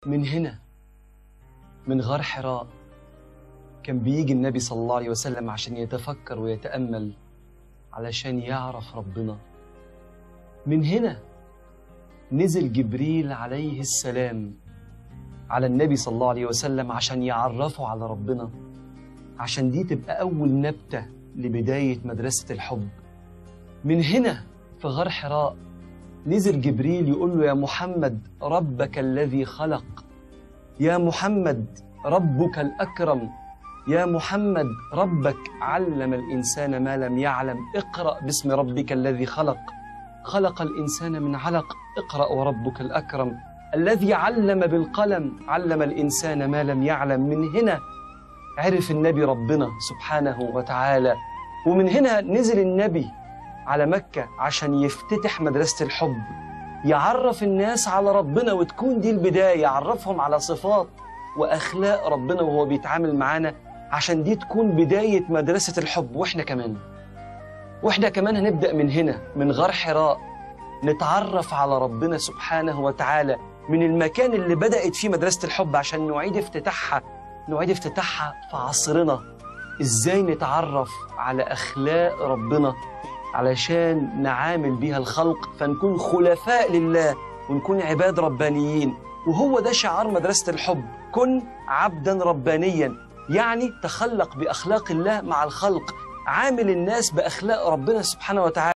من هنا من غار حراء كان بيجي النبي صلى الله عليه وسلم عشان يتفكر ويتأمل علشان يعرف ربنا من هنا نزل جبريل عليه السلام على النبي صلى الله عليه وسلم عشان يعرفه على ربنا عشان دي تبقى أول نبتة لبداية مدرسة الحب من هنا في غار حراء نزل جبريل يقول له يا محمد ربك الذي خلق يا محمد ربك الأكرم يا محمد ربك علم الإنسان ما لم يعلم اقرأ باسم ربك الذي خلق خلق الإنسان من علق اقرأ وربك الأكرم الذي علم بالقلم علم الإنسان ما لم يعلم من هنا عرف النبي ربنا سبحانه وتعالى ومن هنا نزل النبي على مكة عشان يفتتح مدرسة الحب يعرف الناس على ربنا وتكون دي البداية يعرفهم على صفات وأخلاق ربنا وهو بيتعامل معانا عشان دي تكون بداية مدرسة الحب وإحنا كمان وإحنا كمان هنبدأ من هنا من غار حراء نتعرف على ربنا سبحانه وتعالى من المكان اللي بدأت فيه مدرسة الحب عشان نعيد افتتاحها نعيد افتتاحها في عصرنا ازاي نتعرف على اخلاق ربنا علشان نعامل بيها الخلق فنكون خلفاء لله ونكون عباد ربانيين وهو ده شعار مدرسة الحب كن عبدا ربانيا يعني تخلق بأخلاق الله مع الخلق عامل الناس بأخلاق ربنا سبحانه وتعالى